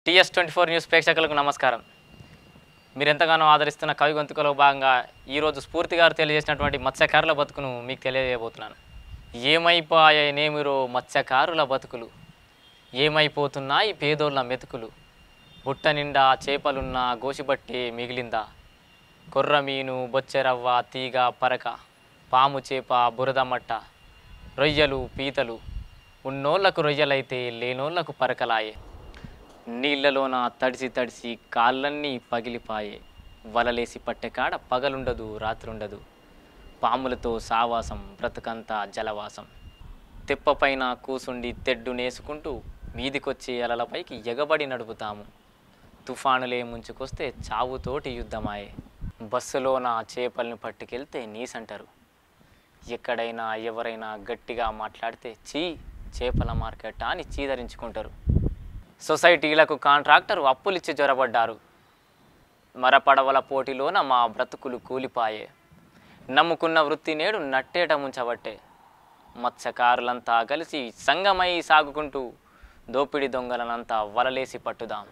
TS twenty four news ప్రేక్షకులకు నమస్కారం మీరు ఎంతగానో ఆదరిస్తున్న కవి గొంతుకలో భాగంగా ఈరోజు స్ఫూర్తి గారు తెలియజేసినటువంటి మత్స్యకారుల బతుకును మీకు తెలియజేయబోతున్నాను ఏమైపోయాయనేమిరో మత్స్యకారుల బతుకులు ఏమైపోతున్నాయి పేదోళ్ళ మెతుకులు బుట్ట నిండా చేపలున్నా గోసిబట్టి మిగిలిందా కొర్ర మీను బొచ్చెరవ్వ తీగ పరక పాము చేప బురద మట్ట రొయ్యలు పీతలు ఉన్నోళ్లకు రొయ్యలైతే లేనోళ్లకు పరకలాయే నీళ్లలోన తడిసి తడిసి కాళ్ళన్నీ పగిలిపాయే వలలేసి పట్టెకాడ పగలుండదు రాత్రుండదు పాములతో సావాసం బ్రతుకంతా జలవాసం తెప్పపైన కూసుండి తెడ్డు నేసుకుంటూ మీదికొచ్చే అలలపైకి ఎగబడి నడుపుతాము తుఫానులే ముంచుకొస్తే చావుతోటి యుద్ధమాయే బస్సులోన చేపల్ని పట్టుకెళ్తే నీసంటారు ఎక్కడైనా ఎవరైనా గట్టిగా మాట్లాడితే చీ చేపల మార్కెట్ అని చీదరించుకుంటారు సొసైటీలకు కాంట్రాక్టర్ అప్పులిచ్చి జ్వరబడ్డారు మరపడవల పోటీలోన మా బ్రతుకులు కూలిపాయే నమ్ముకున్న వృత్తి నేడు నట్టేట ముంచబట్టే మత్స్యకారులంతా కలిసి సంగమై సాగుకుంటూ దోపిడి దొంగలనంతా వలలేసి పట్టుదాం